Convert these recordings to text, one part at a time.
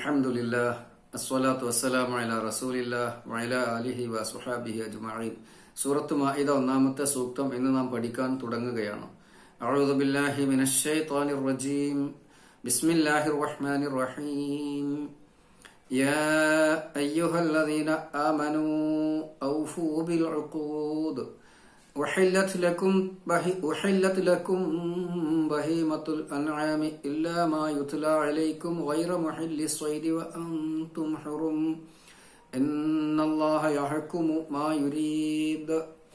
الحمد لله الصلاة والسلام على رسول الله وعلى آله وصحابه أجمعين സൂറത്ത് മാഇദ ഒന്നാമത്തെ സൂക്തം ഇന്ന് നാം പഠിക്കാൻ തുടങ്ങുകയാണ് أعوذ بالله من الشيطان الرجيم بسم الله الرحمن الرحيم يا أيها الذين آمنوا أوفوا بالعقود أحلت لكم بهي أحلت لكم بهيمة الأنعام إلا ما يتلى عليكم غير محل الصيد وأنتم حرم إن الله يحكم ما يريد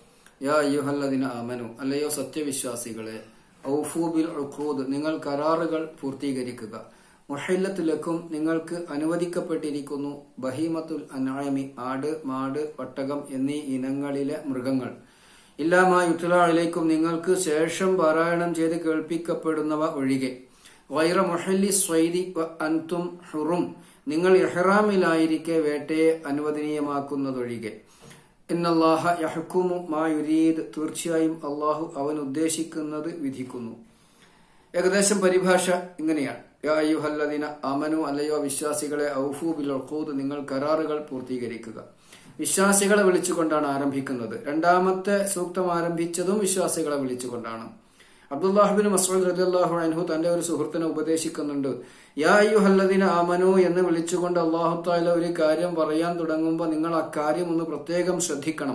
يا أيها الذين آمنوا അല്ലയോ സത്യവിശ്വാസികളെ ഔഫു ബിൽ ഉഖൂദ് നിങ്ങൾ കരാറുകൾ പൂർത്തീകരിക്കുക മുഹല്ലത്ത് ലക്കും നിങ്ങൾക്ക് അനുവദിക്കപ്പെട്ടിരിക്കുന്നു ബഹീമത്തുൽ അനായമി ആട് മാട് ഒട്ടകം എന്നീ ഇനങ്ങളിലെ മൃഗങ്ങൾ ഇല്ലാമാ യുത്തലാളിലേക്കും നിങ്ങൾക്ക് ശേഷം പാരായണം ചെയ്ത് കേൾപ്പിക്കപ്പെടുന്നവ ഒഴികെ വൈറ മൊഹല്ലി സ്വൈദി വ അൻതും ഹുറും നിങ്ങൾ എഹ്റാമിലായിരിക്കെ വേട്ടയെ അനുവദനീയമാക്കുന്നതൊഴികെ ഇന്നല്ലാഹ യഹ്കുമു മാ യുരീദ് തീർച്ചയായും അള്ളാഹു അവൻ ഉദ്ദേശിക്കുന്നത് വിധിക്കുന്നു ഏകദേശം പരിഭാഷ ഇങ്ങനെയാണ് യാ അയ്യുഹല്ലദീന അമനു അല്ലയോ വിശ്വാസികളെ ഔഫു ബിൽ ഉഖൂദ് നിങ്ങൾ കരാറുകൾ പൂർത്തീകരിക്കുക വിശ്വാസികളെ വിളിച്ചുകൊണ്ടാണ് ആരംഭിക്കുന്നത് രണ്ടാമത്തെ സൂക്തം ആരംഭിച്ചതും വിശ്വാസികളെ വിളിച്ചുകൊണ്ടാണ് അബ്ദുല്ലാഹിബിൻ മസൂദ് റദിയല്ലാഹു അൻഹു തന്റെ ഒരു സുഹൃത്തിനെ ഉപദേശിക്കുന്നുണ്ട് യാ അയ്യുഹല്ലദീന ആമനു എന്ന് വിളിച്ചുകൊണ്ട് അള്ളാഹു താല ഒരു കാര്യം പറയാൻ തുടങ്ങുമ്പോൾ നിങ്ങൾ ആ കാര്യം ഒന്ന് പ്രത്യേകം ശ്രദ്ധിക്കണം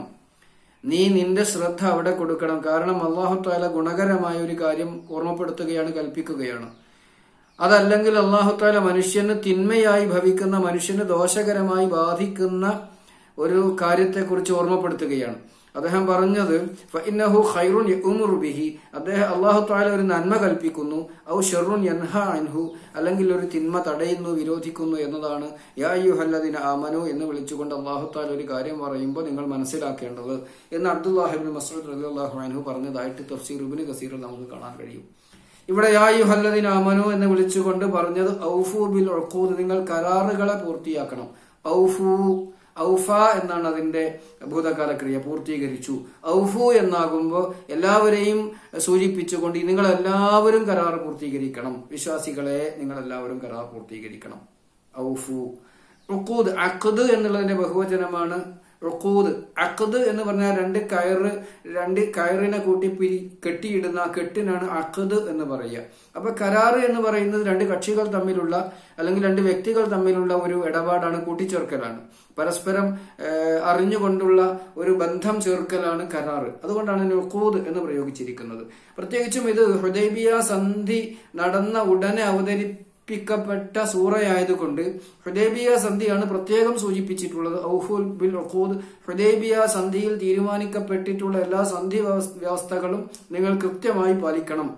നീ നിന്റെ ശ്രദ്ധ അവിടെ കൊടുക്കണം കാരണം അള്ളാഹു താല ഗുണകരമായ ഒരു കാര്യം ഓർമ്മപ്പെടുത്തുകയാണ് കൽപ്പിക്കുകയാണ് അതല്ലെങ്കിൽ അള്ളാഹു താല മനുഷ്യന് തിന്മയായി ഭവിക്കുന്ന മനുഷ്യന് ദോഷകരമായി ബാധിക്കുന്ന ഒരു കാര്യത്തെക്കുറിച്ച് ഓർമ്മപ്പെടുത്തുകയാണ് അദ്ദേഹം പറഞ്ഞത് ഫഇന്നഹു ഖൈറുൻ യഉമുറു ബിഹി അദ്ദേഹം അല്ലാഹു തആല ഒരു നന്മ കൽപ്പിക്കുന്നു ഔ ഷർറുൻ യൻഹ അൻഹു അല്ലെങ്കിൽ ഒരു തിന്മ തടയുന്നു വിരോധിക്കുന്നു എന്നതാണ് യാ അയ്യുഹല്ലദീന ആമനു എന്ന് വിളിച്ചുകൊണ്ട് അല്ലാഹു തആല ഒരു കാര്യം പറയുമ്പോൾ നിങ്ങൾ മനസ്സിലാക്കേണ്ടത് എന്ന് അബ്ദുല്ലാഹിബ്നു മസ്ഊദ് റളിയല്ലാഹു അൻഹു പറഞ്ഞതായിട്ട് തഫ്സീർ ഇബ്നു കസീറിൽ നമുക്ക് കാണാൻ കഴിയും ഇവിടെ യാ അയ്യുഹല്ലദീന ആമനു എന്ന് വിളിച്ചുകൊണ്ട് പറഞ്ഞത് ഔഫു ബിൽ ഉഖൂദ് നിങ്ങൾ കരാറുകളെ പൂർത്തിയാക്കണം ഔഫു ഔഫ എന്നാണ് അതിന്റെ ഭൂതകാല ക്രിയ പൂർത്തീകരിച്ചു ഔഫു എന്നാകുമ്പോൾ എല്ലാവരെയും സൂചിപ്പിച്ചുകൊണ്ട് നിങ്ങൾ എല്ലാവരും കരാർ പൂർത്തീകരിക്കണം വിശ്വാസികളെ നിങ്ങൾ എല്ലാവരും കരാർ പൂർത്തീകരിക്കണം ഔഫു റുക്കൂദ് അഖദ് എന്നുള്ളതിന്റെ ബഹുവചനമാണ് റുക്കൂദ് അഖദ് എന്ന് പറഞ്ഞാൽ രണ്ട് കയറ് രണ്ട് കയറിനെ കൂട്ടി പിരി കെട്ടിയിടുന്ന ആ കെട്ടിനാണ് അഖദ് എന്ന് പറയുക അപ്പൊ കരാറ് എന്ന് പറയുന്നത് രണ്ട് കക്ഷികൾ തമ്മിലുള്ള അല്ലെങ്കിൽ രണ്ട് വ്യക്തികൾ തമ്മിലുള്ള ഒരു ഇടപാടാണ് കൂട്ടിച്ചേർക്കലാണ് പരസ്പരം അറിഞ്ഞുകൊണ്ടുള്ള ഒരു ബന്ധം ചേർക്കലാണ് കരാറ് അതുകൊണ്ടാണ് നുക്കൂദ് എന്ന് പ്രയോഗിച്ചിരിക്കുന്നത് പ്രത്യേകിച്ചും ഇത് ഹുദൈബിയ സന്ധി നടന്ന ഉടനെ അവതരി പ്പിക്കപ്പെട്ട സൂറയായതുകൊണ്ട് ഹുദൈബിയ സന്ധിയാണ് പ്രത്യേകം സൂചിപ്പിച്ചിട്ടുള്ളത് ഔഫുൽ ബിൽ ഉഖൂദ് ഹുദൈബിയ സന്ധിയിൽ തീരുമാനിക്കപ്പെട്ടിട്ടുള്ള എല്ലാ സന്ധി വ്യവസ്ഥകളും നിങ്ങൾ കൃത്യമായി പാലിക്കണം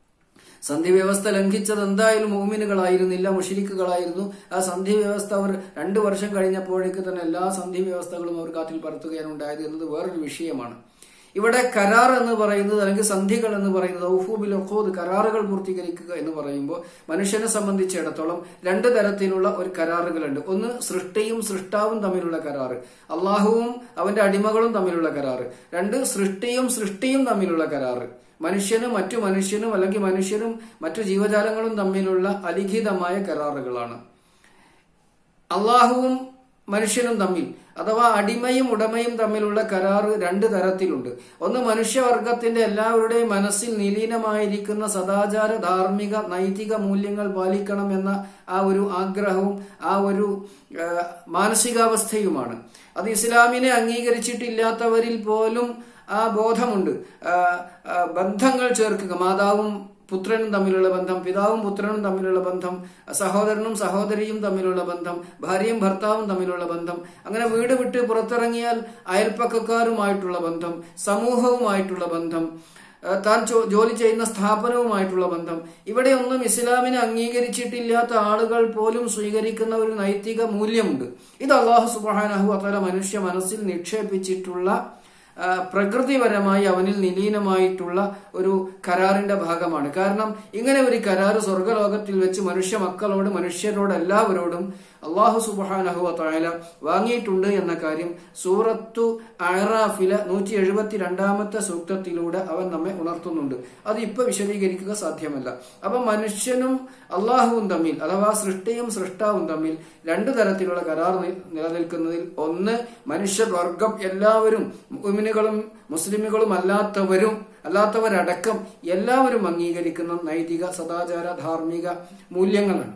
സന്ധി വ്യവസ്ഥ ലംഘിച്ചത് എന്തായാലും മോമിനുകളായിരുന്നില്ല മുഷിരിക്കുകളായിരുന്നു ആ സന്ധി വ്യവസ്ഥ അവർ രണ്ടു വർഷം കഴിഞ്ഞപ്പോഴേക്ക് തന്നെ എല്ലാ സന്ധി വ്യവസ്ഥകളും അവർ കാറ്റിൽ പറത്തുകയാണ് ഉണ്ടായത് എന്നത് വേറൊരു വിഷയമാണ് ഇവിടെ കരാർ എന്ന് പറയുന്നത് അല്ലെങ്കിൽ സന്ധികൾ എന്ന് പറയുന്നത് ഔഫൂബിൽ ഒഖൂദ് കരാറുകൾ പൂർത്തീകരിക്കുക എന്ന് പറയുമ്പോൾ മനുഷ്യനെ സംബന്ധിച്ചിടത്തോളം രണ്ട് തരത്തിലുള്ള ഒരു കരാറുകളുണ്ട് ഒന്ന് സൃഷ്ടിയും സൃഷ്ടാവും തമ്മിലുള്ള കരാറ് അള്ളാഹുവും അവന്റെ അടിമകളും തമ്മിലുള്ള കരാറ് രണ്ട് സൃഷ്ടിയും സൃഷ്ടിയും തമ്മിലുള്ള കരാറ് മനുഷ്യനും മറ്റു മനുഷ്യനും അല്ലെങ്കിൽ മനുഷ്യനും മറ്റു ജീവജാലങ്ങളും തമ്മിലുള്ള അലിഖിതമായ കരാറുകളാണ് അള്ളാഹുവും മനുഷ്യനും തമ്മിൽ അഥവാ അടിമയും ഉടമയും തമ്മിലുള്ള കരാറ് രണ്ട് തരത്തിലുണ്ട് ഒന്ന് മനുഷ്യവർഗത്തിന്റെ എല്ലാവരുടെയും മനസ്സിൽ നിലീനമായിരിക്കുന്ന സദാചാര ധാർമ്മിക നൈതിക മൂല്യങ്ങൾ പാലിക്കണം എന്ന ആ ഒരു ആഗ്രഹവും ആ ഒരു മാനസികാവസ്ഥയുമാണ് അത് ഇസ്ലാമിനെ അംഗീകരിച്ചിട്ടില്ലാത്തവരിൽ പോലും ആ ബോധമുണ്ട് ബന്ധങ്ങൾ ചേർക്കുക മാതാവും പുത്രനും തമ്മിലുള്ള ബന്ധം പിതാവും പുത്രനും തമ്മിലുള്ള ബന്ധം സഹോദരനും സഹോദരിയും തമ്മിലുള്ള ബന്ധം ഭാര്യയും ഭർത്താവും തമ്മിലുള്ള ബന്ധം അങ്ങനെ വീട് വിട്ട് പുറത്തിറങ്ങിയാൽ അയൽപ്പക്കക്കാരുമായിട്ടുള്ള ബന്ധം സമൂഹവുമായിട്ടുള്ള ബന്ധം താൻ ജോലി ചെയ്യുന്ന സ്ഥാപനവുമായിട്ടുള്ള ബന്ധം ഇവിടെയൊന്നും ഇസ്ലാമിനെ അംഗീകരിച്ചിട്ടില്ലാത്ത ആളുകൾ പോലും സ്വീകരിക്കുന്ന ഒരു നൈതിക മൂല്യമുണ്ട് ഇത് അള്ളാഹു സുബാനഹു അത്തല മനുഷ്യ മനസ്സിൽ നിക്ഷേപിച്ചിട്ടുള്ള ആ, പ്രകൃതിപരമായി അവനിൽ നിലീനമായിട്ടുള്ള ഒരു കരാറിന്റെ ഭാഗമാണ് കാരണം ഇങ്ങനെ ഒരു കരാറ് സ്വർഗലോകത്തിൽ വെച്ച് മനുഷ്യ മക്കളോട് മനുഷ്യരോട് എല്ലാവരോടും അള്ളാഹു സുബാനഹുവ തായാല വാങ്ങിയിട്ടുണ്ട് എന്ന കാര്യം സൂറത്തു അഹറാഫിലെ നൂറ്റി എഴുപത്തി രണ്ടാമത്തെ സൂക്തത്തിലൂടെ അവൻ നമ്മെ ഉണർത്തുന്നുണ്ട് അത് ഇപ്പൊ വിശദീകരിക്കുക സാധ്യമല്ല അപ്പൊ മനുഷ്യനും അള്ളാഹുവും തമ്മിൽ അഥവാ സൃഷ്ടിയും സൃഷ്ടാവും തമ്മിൽ രണ്ടു തരത്തിലുള്ള കരാർ നി- നിലനിൽക്കുന്നതിൽ ഒന്ന് മനുഷ്യവർഗം എല്ലാവരും മുഅ്മിനുകളും മുസ്ലിമുകളും അല്ലാത്തവരും അല്ലാത്തവരടക്കം എല്ലാവരും അംഗീകരിക്കുന്ന നൈതിക സദാചാര ധാർമ്മിക മൂല്യങ്ങളാണ്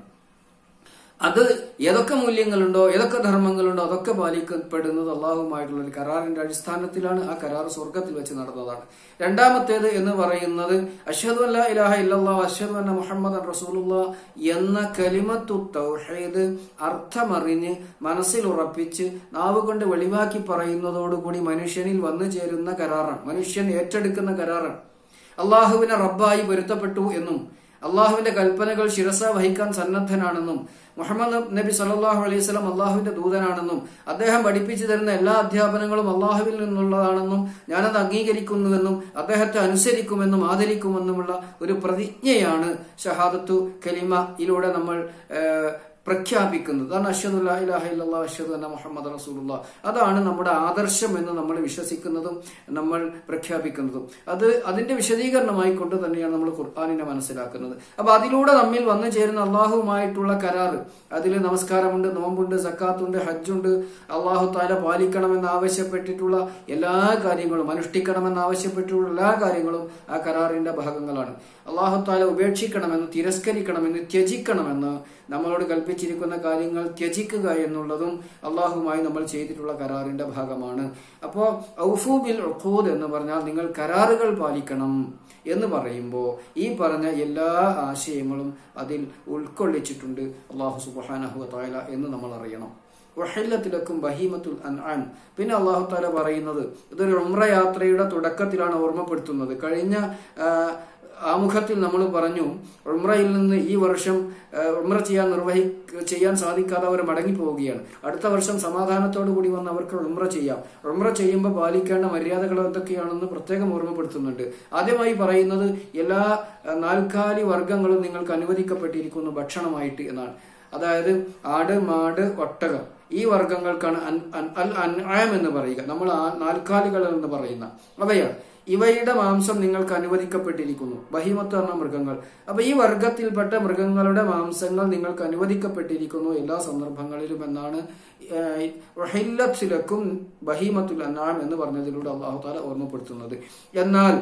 അത് ഏതൊക്കെ മൂല്യങ്ങളുണ്ടോ ഏതൊക്കെ ധർമ്മങ്ങളുണ്ടോ അതൊക്കെ പാലിക്കപ്പെടുന്നത് അള്ളാഹുമായിട്ടുള്ള ഒരു കരാറിന്റെ അടിസ്ഥാനത്തിലാണ് ആ കരാർ സ്വർഗത്തിൽ വെച്ച് നടന്നതാണ് രണ്ടാമത്തേത് എന്ന് പറയുന്നത് അഷ്ഹദു അല്ല ഇലാഹ ഇല്ലല്ലാ അഷ്ഹദു അന്ന മുഹമ്മദ് റസൂലുള്ള എന്ന കലിമത്തു തൗഹീദ് അർത്ഥമറിഞ്ഞ് മനസ്സിൽ ഉറപ്പിച്ച് നാവ് കൊണ്ട് വെളിവാക്കി പറയുന്നതോടുകൂടി മനുഷ്യനിൽ വന്നു ചേരുന്ന കരാറാണ് മനുഷ്യൻ ഏറ്റെടുക്കുന്ന കരാറാണ് അള്ളാഹുവിനെ റബ്ബായി പൊരുത്തപ്പെട്ടു എന്നും അള്ളാഹുവിന്റെ കൽപ്പനകൾ ശിരസ വഹിക്കാൻ സന്നദ്ധനാണെന്നും മുഹമ്മദ് നബി സല്ലല്ലാഹു അലൈഹി വസല്ലം അള്ളാഹുവിന്റെ ദൂതനാണെന്നും അദ്ദേഹം പഠിപ്പിച്ചു തരുന്ന എല്ലാ അധ്യാപനങ്ങളും അള്ളാഹുവിൽ നിന്നുള്ളതാണെന്നും ഞാനത് അംഗീകരിക്കുന്നുവെന്നും അദ്ദേഹത്തെ അനുസരിക്കുമെന്നും ആദരിക്കുമെന്നുമുള്ള ഒരു പ്രതിജ്ഞയാണ് ഷഹാദത്തു കലിമയിലൂടെ നമ്മൾ ഏഹ്, പ്രഖ്യാപിക്കുന്നത് അതാണ് അഷ്ഹദു ലാ ഇലാഹ ഇല്ലല്ലാഹ് അഷ്ഹദു അന്ന മുഹമ്മദ് റസൂലുള്ള അതാണ് നമ്മുടെ ആദർശം എന്ന് നമ്മൾ വിശ്വസിക്കുന്നതും നമ്മൾ പ്രഖ്യാപിക്കുന്നതും അത് അതിന്റെ വിശദീകരണമായി കൊണ്ട് തന്നെയാണ് നമ്മൾ ഖുർആാനിനെ മനസ്സിലാക്കുന്നത് അപ്പൊ അതിലൂടെ നമ്മിൽ വന്നു ചേരുന്ന അള്ളാഹുവുമായിട്ടുള്ള കരാറ് അതിൽ നമസ്കാരമുണ്ട് നോമ്പുണ്ട് സക്കാത്തുണ്ട് ഹജ്ജുണ്ട് അള്ളാഹു താല പാലിക്കണമെന്ന് ആവശ്യപ്പെട്ടിട്ടുള്ള എല്ലാ കാര്യങ്ങളും അനുഷ്ഠിക്കണമെന്ന് ആവശ്യപ്പെട്ടിട്ടുള്ള എല്ലാ കാര്യങ്ങളും ആ കരാറിന്റെ ഭാഗങ്ങളാണ് അള്ളാഹു താല ഉപേക്ഷിക്കണമെന്ന് തിരസ്കരിക്കണമെന്ന് ത്യജിക്കണമെന്ന് നമ്മളോട് കൽപ്പിച്ചിരിക്കുന്ന കാര്യങ്ങൾ ത്യജിക്കുക എന്നുള്ളതും അള്ളാഹുമായി നമ്മൾ ചെയ്തിട്ടുള്ള കരാറിന്റെ ഭാഗമാണ് അപ്പോ ഔഫു ബിൽ ഉഖൂദ് എന്ന് പറഞ്ഞാൽ നിങ്ങൾ കരാറുകൾ പാലിക്കണം എന്ന് പറയുമ്പോൾ ഈ പറഞ്ഞ എല്ലാ ആശയങ്ങളും അതിൽ ഉൾക്കൊള്ളിച്ചിട്ടുണ്ട് അള്ളാഹു സുബാനഹു താല എന്ന് നമ്മൾ അറിയണം വഹില്ലത്തിലക്കും ബഹീമത്തുൽ അൻആം പിന്നെ അള്ളാഹു താല പറയുന്നത് ഇതൊരു ഉംറ യാത്രയുടെ തുടക്കത്തിലാണ് ഓർമ്മപ്പെടുത്തുന്നത് കഴിഞ്ഞ ആ, ആമുഖത്തിൽ നമ്മൾ പറഞ്ഞു ഉംറയിൽ നിന്ന് ഈ വർഷം ആ, ഉംറ ചെയ്യാൻ നിർവഹി ചെയ്യാൻ സാധിക്കാതെ അവർ മടങ്ങി പോവുകയാണ് അടുത്ത വർഷം സമാധാനത്തോടു കൂടി വന്ന് അവർക്ക് ഉംറ ചെയ്യാം ഉംറ ചെയ്യുമ്പോൾ പാലിക്കേണ്ട മര്യാദകൾ എന്തൊക്കെയാണെന്ന് പ്രത്യേകം ഓർമ്മപ്പെടുത്തുന്നുണ്ട് ആദ്യമായി പറയുന്നത് എല്ലാ ആ, നാൽക്കാലി വർഗങ്ങളും നിങ്ങൾക്ക് അനുവദിക്കപ്പെട്ടിരിക്കുന്നു ഭക്ഷണമായിട്ട് എന്നാണ് അതായത് ആട് മാട് ഒട്ടകം ഈ വർഗങ്ങൾക്കാണ് അൻ- അൻ- അൽ അൻആം എന്ന് പറയുക നമ്മൾ ആ നാൽക്കാലികൾ എന്ന് പറയുന്ന അവയാണ് ഇവയുടെ മാംസം നിങ്ങൾക്ക് അനുവദിക്കപ്പെട്ടിരിക്കുന്നു ബഹിമത്ത് പറഞ്ഞ മൃഗങ്ങൾ അപ്പൊ ഈ വർഗത്തിൽപ്പെട്ട മൃഗങ്ങളുടെ മാംസങ്ങൾ നിങ്ങൾക്ക് അനുവദിക്കപ്പെട്ടിരിക്കുന്നു എല്ലാ സന്ദർഭങ്ങളിലും എന്നാണ് ഏഹ്, വഹില്ലത്തിലക്കും ബഹീമത്തുൽ അന്നാം എന്ന് പറഞ്ഞതിലൂടെ അള്ളാഹു താല ഓർമ്മപ്പെടുത്തുന്നത് എന്നാൽ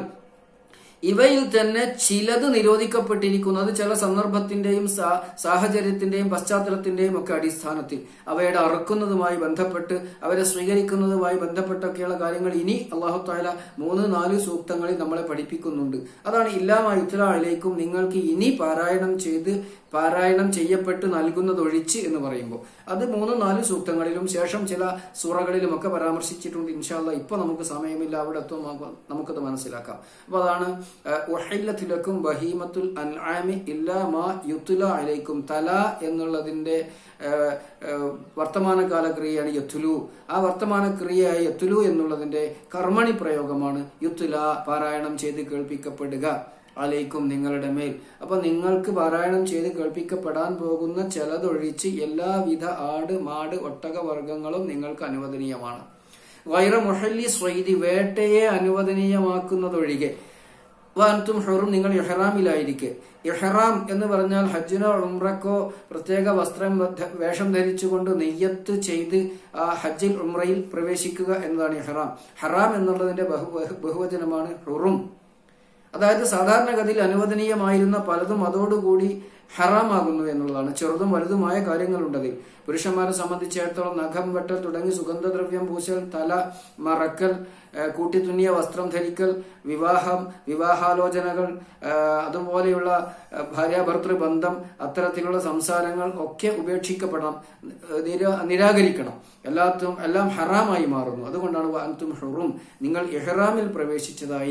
ഇവയിൽ തന്നെ ചിലത് നിരോധിക്കപ്പെട്ടിരിക്കുന്നത് ചില സന്ദർഭത്തിന്റെയും സാ- സാഹചര്യത്തിന്റെയും പശ്ചാത്തലത്തിന്റെയും ഒക്കെ അടിസ്ഥാനത്തിൽ അവയുടെ അറുക്കുന്നതുമായി ബന്ധപ്പെട്ട് അവരെ സ്വീകരിക്കുന്നതുമായി ബന്ധപ്പെട്ടൊക്കെയുള്ള കാര്യങ്ങൾ ഇനി അള്ളാഹു താല മൂന്ന് നാല് സൂക്തങ്ങളിൽ നമ്മളെ പഠിപ്പിക്കുന്നുണ്ട് അതാണ് ഇല്ലാമ യുത്തലാളിലേക്കും നിങ്ങൾക്ക് ഇനി പാരായണം ചെയ്ത് പാരായണം ചെയ്യപ്പെട്ട് നൽകുന്നതൊഴിച്ച് എന്ന് പറയുമ്പോൾ അത് മൂന്ന് നാല് സൂക്തങ്ങളിലും ശേഷം ചില സൂറകളിലും ഒക്കെ പരാമർശിച്ചിട്ടുണ്ട് ഇൻഷാല്ല ഇപ്പൊ നമുക്ക് സമയമില്ല അവിടെ എത്തും നമുക്കത് മനസ്സിലാക്കാം അപ്പൊ അതാണ് ഉഹല്ലത്തിലക്കും ബഹീമത്തുൽ അൻആമി ഇല്ലാ മാ യുത്തുല അലൈക്കും തല എന്നുള്ളതിന്റെ ഏഹ്, ഏഹ്, വർത്തമാനകാല ക്രിയയാണ് യത്തുലു ആ വർത്തമാന ക്രിയയായ യത്തുലു എന്നുള്ളതിന്റെ കർമ്മണി പ്രയോഗമാണ് യുത്തുല പാരായണം ചെയ്ത് കേൾപ്പിക്കപ്പെടുക അലൈക്കും നിങ്ങളുടെ മേൽ അപ്പൊ നിങ്ങൾക്ക് പാരായണം ചെയ്ത് കേൾപ്പിക്കപ്പെടാൻ പോകുന്ന ചിലതൊഴിച്ച് എല്ലാവിധ ആട് മാട് ഒട്ടക വർഗങ്ങളും നിങ്ങൾക്ക് അനുവദനീയമാണ് വൈറ മുഹല്ലി സ്വൈദി വേട്ടയെ അനുവദനീയമാക്കുന്നതൊഴികെ വാൻതും ഹെറും നിങ്ങൾ ഇഹ്റാമിലായിരിക്കെ ഇഹ്റാം എന്ന് പറഞ്ഞാൽ ഹജ്ജിനോ ഉംറക്കോ പ്രത്യേക വസ്ത്രം ധ- വേഷം ധരിച്ചുകൊണ്ട് നെയ്യത്ത് ചെയ്ത് ആ ഹജ്ജിൽ ഉംറയിൽ പ്രവേശിക്കുക എന്നതാണ് ഇഹ്റാം ഹറാം എന്നുള്ളതിന്റെ ബഹു ബഹു- ബഹുവചനമാണ് ഹുറും അതായത് സാധാരണഗതിയിൽ അനുവദനീയമായിരുന്ന പലതും അതോടുകൂടി ഹറാമാകുന്നു എന്നുള്ളതാണ് ചെറുതും വലുതുമായ കാര്യങ്ങളുണ്ടതിൽ പുരുഷന്മാരെ സംബന്ധിച്ചിടത്തോളം നഖം വെട്ടൽ തുടങ്ങി സുഗന്ധദ്രവ്യം പൂശൽ തല മറക്കൽ ഏഹ് കൂട്ടിത്തുന്നിയ വസ്ത്രം ധരിക്കൽ വിവാഹം വിവാഹാലോചനകൾ ഏഹ് അതുപോലെയുള്ള ഏഹ് ഭാര്യാഭർത്തൃ ബന്ധം അത്തരത്തിലുള്ള സംസാരങ്ങൾ ഒക്കെ ഉപേക്ഷിക്കപ്പെടണം ഏഹ് നിരാ- നിരാകരിക്കണം എല്ലാത്തും എല്ലാം ഹറാമായി മാറുന്നു അതുകൊണ്ടാണ് അൻതും ഹുറും നിങ്ങൾ ഇഹ്റാമിൽ പ്രവേശിച്ചതായിരിക്കും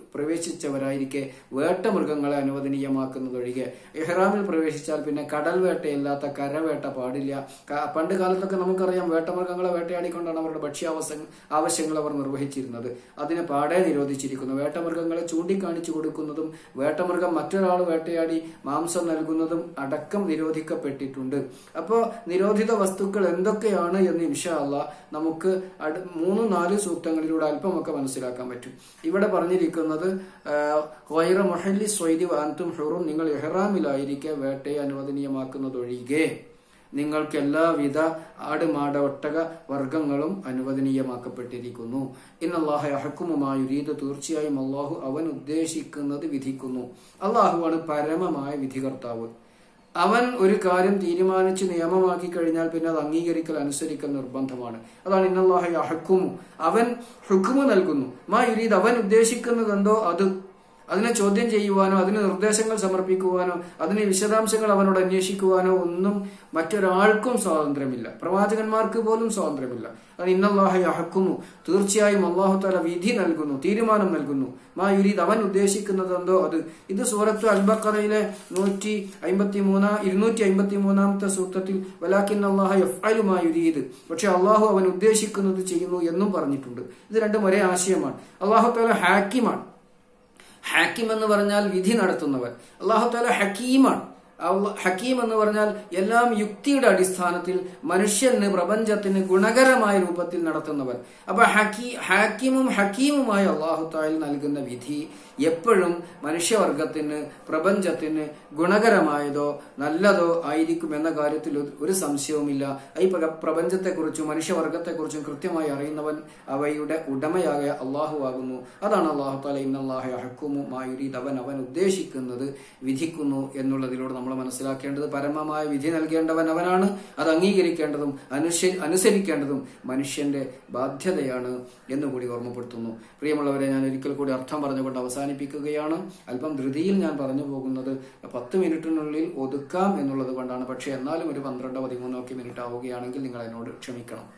പ്രവേശിച്ചവരായിരിക്കെ വേട്ടമൃഗങ്ങളെ അനുവദനീയമാക്കുന്നതൊഴികെ ഇഹ്റാമിൽ പ്രവേശിച്ചാൽ പിന്നെ കടൽ വേട്ടയില്ലാത്ത കരവേട്ട പാടില്ല ക- പണ്ട് കാലത്തൊക്കെ നമുക്കറിയാം വേട്ടമൃഗങ്ങളെ വേട്ടയാടിക്കൊണ്ടാണ് അവരുടെ ഭക്ഷ്യാവശ്യ ആവശ്യങ്ങൾ അവർ നിർവഹിച്ചിരുന്നത് അതിനെ പാടെ നിരോധിച്ചിരിക്കുന്നു വേട്ടമൃഗങ്ങളെ ചൂണ്ടിക്കാണിച്ചു കൊടുക്കുന്നതും വേട്ടമൃഗം മറ്റൊരാൾ വേട്ടയാടി മാംസം നൽകുന്നതും അടക്കം നിരോധിക്കപ്പെട്ടിട്ടുണ്ട് അപ്പോൾ നിരോധിത വസ്തുക്കൾ എന്തൊക്കെയാണ് എന്ന് ഇൻഷാ അള്ളാ നമുക്ക് അട് മൂന്ന് നാല് സൂക്തങ്ങളിലൂടെ അല്പമൊക്കെ മനസ്സിലാക്കാൻ പറ്റും ഇവിടെ പറഞ്ഞിരിക്കുന്നത് വൈറ മൊഹല്ലി സ്വൈദി വാൻതും ഹുറും നിങ്ങൾ എഹ്റാമിലായിരിക്കെ വേട്ടയെ അനുവദനീയമാക്കുന്നതൊഴികെ നിങ്ങൾക്ക് എല്ലാവിധ ആട് മാട ഒട്ടക വർഗങ്ങളും അനുവദനീയമാക്കപ്പെട്ടിരിക്കുന്നു ഇന്നല്ലാഹ അഹക്കുമുമായ രീതി തീർച്ചയായും അള്ളാഹു അവൻ ഉദ്ദേശിക്കുന്നത് വിധിക്കുന്നു അള്ളാഹുവാണ് പരമമായ വിധികർത്താവ് അവൻ ഒരു കാര്യം തീരുമാനിച്ച് നിയമമാക്കി കഴിഞ്ഞാൽ പിന്നെ അത് അംഗീകരിക്കൽ അനുസരിക്കൽ നിർബന്ധമാണ് അതാണ് ഇന്നല്ലാഹ അഹക്കുമു അവൻ ഹുക്കുമു നൽകുന്നു മാ യുരീദ് അവൻ ഉദ്ദേശിക്കുന്നത് എന്തോ അത് അതിനെ ചോദ്യം ചെയ്യുവാനോ അതിന് നിർദ്ദേശങ്ങൾ സമർപ്പിക്കുവാനോ അതിന് വിശദാംശങ്ങൾ അവനോട് അന്വേഷിക്കുവാനോ ഒന്നും മറ്റൊരാൾക്കും സ്വാതന്ത്ര്യമില്ല പ്രവാചകന്മാർക്ക് പോലും സ്വാതന്ത്ര്യമില്ല അത് ഇന്നല്ലാഹ അഹക്കുമു തീർച്ചയായും അള്ളാഹു താല വിധി നൽകുന്നു തീരുമാനം നൽകുന്നു മാ യുരീദ് അവൻ ഉദ്ദേശിക്കുന്നത് എന്തോ അത് ഇത് സൂറത്ത് അൽബക്കറയിലെ നൂറ്റി അമ്പത്തി മൂന്നാ ഇരുന്നൂറ്റി അമ്പത്തി മൂന്നാമത്തെ സൂക്തത്തിൽ വലാക്കിൻ അള്ളാഹ എഫ് മാ യുരീദ് പക്ഷെ അള്ളാഹു അവൻ ഉദ്ദേശിക്കുന്നത് ചെയ്യുന്നു എന്നും പറഞ്ഞിട്ടുണ്ട് ഇത് രണ്ടും ഒരേ ആശയമാണ് അള്ളാഹു താല ഹാക്കിമാണ് ഹാക്കിം എന്ന് പറഞ്ഞാൽ വിധി നടത്തുന്നവൻ അള്ളാഹു താല ഹക്കീമാണ് അള്ള- ഹക്കീം എന്ന് പറഞ്ഞാൽ എല്ലാം യുക്തിയുടെ അടിസ്ഥാനത്തിൽ മനുഷ്യന് പ്രപഞ്ചത്തിന് ഗുണകരമായ രൂപത്തിൽ നടത്തുന്നവൻ അപ്പൊ ഹക്കീ ഹാക്കിമും ഹക്കീമുമായ അള്ളാഹു താൽ നൽകുന്ന വിധി എപ്പോഴും മനുഷ്യവർഗത്തിന് പ്രപഞ്ചത്തിന് ഗുണകരമായതോ നല്ലതോ ആയിരിക്കും എന്ന കാര്യത്തിൽ ഒരു- ഒരു സംശയവുമില്ല ഈ പ്ര- പ്രപഞ്ചത്തെക്കുറിച്ചും മനുഷ്യവർഗത്തെക്കുറിച്ചും കൃത്യമായി അറിയുന്നവൻ അവയുടെ ഉടമയായ അള്ളാഹു ആകുന്നു അതാണ് അള്ളാഹു താല ഇന്നല്ലാഹ ഹക്കുമു മായുരീദ് അവൻ അവൻ ഉദ്ദേശിക്കുന്നത് വിധിക്കുന്നു എന്നുള്ളതിലൂടെ നമ്മൾ മനസ്സിലാക്കേണ്ടത് പരമമായ വിധി നൽകേണ്ടവൻ അവനാണ് അത് അംഗീകരിക്കേണ്ടതും അനുസരി അനുസരിക്കേണ്ടതും മനുഷ്യന്റെ ബാധ്യതയാണ് എന്നുകൂടി ഓർമ്മപ്പെടുത്തുന്നു പ്രിയമുള്ളവരെ ഞാൻ ഒരിക്കൽ കൂടി അർത്ഥം പറഞ്ഞുകൊണ്ട് അവസാനിപ്പിക്കുകയാണ് അല്പം ധൃതിയിൽ ഞാൻ പറഞ്ഞു പോകുന്നത് പത്ത് മിനിറ്റിനുള്ളിൽ ഒതുക്കാം എന്നുള്ളത് കൊണ്ടാണ് പക്ഷേ എന്നാലും ഒരു പന്ത്രണ്ടോ പതിമൂന്നോ ഒക്കെ മിനിറ്റ് ആവുകയാണെങ്കിൽ നിങ്ങൾ എന്നോട് ക്ഷമിക്കണം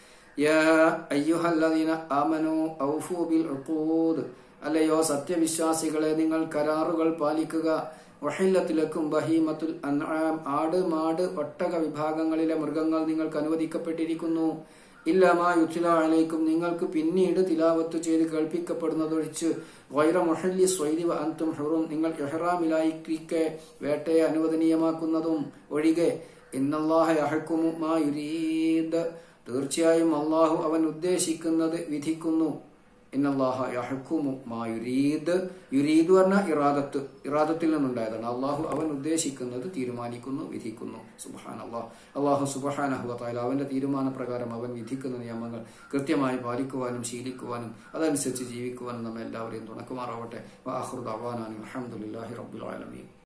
യാ അയ്യുഹല്ലദീന ആമനു ഔഫു ബിൽ ഉഖൂദ് അല്ലയോ സത്യവിശ്വാസികളെ നിങ്ങൾ കരാറുകൾ പാലിക്കുക വഹില്ലത്തിലേക്കും ബഹീമത്തുൽ അൻആം ആട് മാട് ഒട്ടക വിഭാഗങ്ങളിലെ മൃഗങ്ങൾ നിങ്ങൾക്ക് അനുവദിക്കപ്പെട്ടിരിക്കുന്നു ഇല്ലമാ യുത്തില അലൈക്കും നിങ്ങൾക്ക് പിന്നീട് തിലാവത്ത് ചെയ്ത് കേൾപ്പിക്കപ്പെടുന്നതൊഴിച്ച് വൈറ മൊഹല്ലി സ്വൈരി അന്തും ഹുറും നിങ്ങൾ എഹ്റാമിലായിരിക്കെ വേട്ടയെ അനുവദനീയമാക്കുന്നതും ഒഴികെ ഇന്നല്ലാഹ യഹക്കുമു മാ യുരീദ് തീർച്ചയായും അള്ളാഹു അവൻ ഉദ്ദേശിക്കുന്നത് വിധിക്കുന്നു ഇന്നല്ലാഹ യഹക്കുമു മാ യുരീദ് യുരീദ് പറഞ്ഞ ഇറാദത്ത് ഇറാദത്തിൽ നിന്നുണ്ടായതാണ് അള്ളാഹു അവൻ ഉദ്ദേശിക്കുന്നത് തീരുമാനിക്കുന്നു വിധിക്കുന്നു സുബഹാൻ അള്ളാഹ് അള്ളാഹു സുബഹാനഹുല അവന്റെ തീരുമാനപ്രകാരം അവൻ വിധിക്കുന്ന നിയമങ്ങൾ കൃത്യമായി പാലിക്കുവാനും ശീലിക്കുവാനും അതനുസരിച്ച് ജീവിക്കുവാനും നമ്മെ എല്ലാവരെയും തുണക്കുമാറാവട്ടെ വാഹുദ് അവാനാനും അഹമ്മദില്ലാഹി റബ്ബുൽ ആലമീൻ